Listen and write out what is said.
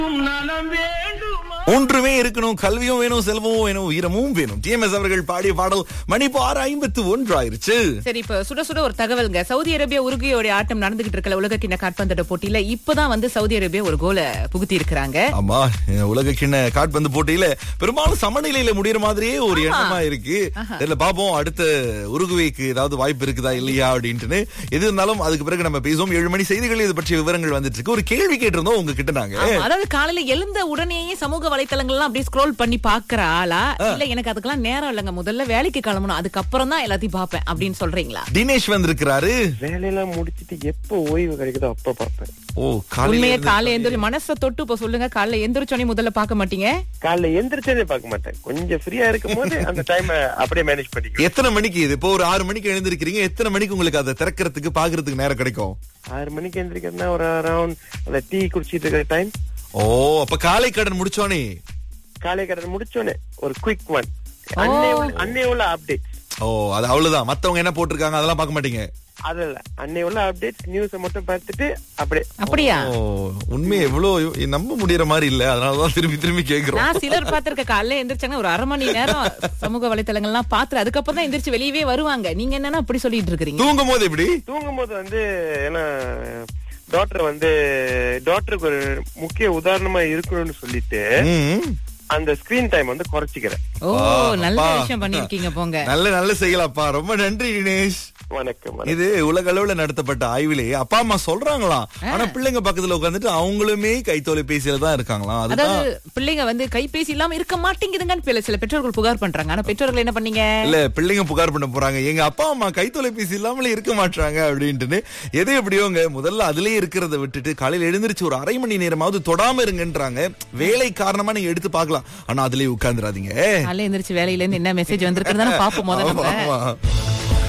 ஒன்றுமே இருக்கணும் கல்வியும் வேணும் செல்வமும் வேணும் வீரமும் வேணும் டிஎம்எஸ் அவர்கள் பாடிய பாடல் மணி இப்போ ஆறு ஐம்பத்து ஒன்று ஆயிருச்சு சரி இப்ப சுட சுட ஒரு தகவல்ங்க சவுதி அரேபியா உருகுயோட ஆட்டம் நடந்துகிட்டு இருக்கல உலக கிண்ண காட்பந்தோட போட்டியில இப்பதான் வந்து சவுதி அரேபியா ஒரு கோலை புகுத்தி இருக்கிறாங்க ஆமா உலக கிண்ண காட்பந்து போட்டியில பெரும்பாலும் சமநிலையில முடியற மாதிரியே ஒரு எண்ணமா இருக்கு தெரியல பாப்போம் அடுத்த உருகுவேக்கு ஏதாவது வாய்ப்பு இருக்குதா இல்லையா அப்படின்ட்டு எது இருந்தாலும் அதுக்கு பிறகு நம்ம பேசுவோம் ஏழு மணி செய்திகள் இது பற்றிய விவரங்கள் வந்துட்டு இருக்கு ஒரு கேள்வி கேட்டிருந்தோம் உங்ககிட்ட நாங்க ஆமா, அதாவது காலையில எழுந்த உடனேயே சமூக வலைத்தளங்கள் எல்லாம் அப்படியே ஸ்க்ரோல் பண்ணி பாக்குற ஆளா இல்ல எனக்கு அதுக்கெல்லாம் நேரம் இல்லைங்க முதல்ல வேலைக்கு கிளம்பணும் அதுக்கப்புறம் தான் எல்லாத்தையும் பாப்பேன் அப்படின்னு சொல்றீங்களா தினேஷ் வந்திருக்கிறாரு வேலையெல்லாம் முடிச்சிட்டு எப்போ ஓய்வு கிடைக்குதோ அப்ப பார்ப்பேன் ஓ காலையில உண்மையே இருந்து- காலைல எந்திரி மனசை தொட்டு இப்ப சொல்லுங்க காலைல எந்திரிச்சோனே முதல்ல பார்க்க மாட்டீங்க காலைல எந்திரிச்சதே பார்க்க மாட்டேன் கொஞ்சம் ஃப்ரீயா இருக்கும் போது அந்த டைம் அப்படியே மேனேஜ் பண்ணிக்குவேன் எத்தனை மணிக்கு இது இப்போ ஒரு ஆறு மணிக்கு எழுந்திருக்கிறீங்க எத்தனை மணிக்கு உங்களுக்கு அதை திறக்கிறதுக்கு பாக்குறதுக்கு நேரம் கிடைக்கும் ஆறு மணிக்கு எந்திரிக்கிறதுனா ஒரு அரௌண்ட் அந்த டீ குடிச்சிட்டு இருக்கிற டைம் ஓ அப்ப காலை கடன் முடிச்சோனே காலை கடன் முடிச்சோன்னே ஒரு குயிக் ஒன் அன்னை உள்ள அன்னை உள்ள அப்டேட் ஓ அது அவ்வளவுதான் மத்தவங்க என்ன போட்டிருக்காங்க அதெல்லாம் பார்க்க மாட்டீங்க அது இல்ல அன்னை உள்ள அப்டேட்ஸ் நியூஸ மட்டும் பார்த்துட்டு அப்படியே அப்படியா ஓ உண்மையை எவ்வளவு நம்ப முடியற மாதிரி இல்ல அதனாலதான் திரும்பி திரும்பி கேக்குறோம் நான் சிலர் பார்த்திருக்க காலைல எந்திரிச்சாங்கன்னா ஒரு அரை மணி நேரம் சமூக வலைத்தளங்கள்லாம் பார்த்து அதுக்கப்புறம் தான் எந்திரிச்சு வெளியவே வருவாங்க நீங்க என்னன்னா அப்படி சொல்லிட்டு இருக்கீங்க தூங்கும் போது எப்படி தூங்கும் போது வந்து ஏன்னா டாக்டர் வந்து டாக்டருக்கு ஒரு முக்கிய உதாரணமா இருக்கணும்னு சொல்லிட்டு ம். அந்த ஸ்கிரீன் டைம் வந்து குறைச்சிக்கிறேன் ஓ ஆ, நல்ல அப்பா. விஷயம் பண்ணிருக்கீங்க போங்க நல்ல நல்ல செய்யலாப்பா ரொம்ப நன்றி தினேஷ் வணக்கம் வணக்கம். இது உலக அளவுல நடத்தப்பட்ட ஆய்விலேயே அப்பா அம்மா சொல்றாங்களாம் ஆனா பிள்ளைங்க பக்கத்துல உட்காந்துட்டு அவங்களுமே கை தொலைபேசியில தான் இருக்காங்களாம் அதுதான் அதாவது பிள்ளைங்க வந்து கைபேசி இல்லாம இருக்க மாட்டேங்குதுங்கன்னு பிள்ளை- சில பெற்றோர்கள் புகார் பண்றாங்க ஆனா பெற்றோர்கள் என்ன பண்ணீங்க இல்ல பிள்ளைங்க புகார் பண்ண போறாங்க எங்க அப்பா அம்மா கை தொலைபேசி இல்லாமலே இருக்க மாட்டாங்க அப்படின்ட்டு எது எப்படியோங்க முதல்ல அதுலயே இருக்கிறத விட்டுட்டு காலையில எழுந்திருச்சு ஒரு அரை மணி நேரமாவது தொடாம இருங்கன்றாங்க வேலை காரணமா நீங்க எடுத்து பார்க்கலாம் ஆனா அதுலயே உட்கார்ந்துராதீங்க காலையில எந்திரிச்சு வேலையில இருந்து என்ன மெசேஜ் வந்திருக்கிறதா பாப்போம் முதல்ல ஆமா, நம்ம. ஆமா.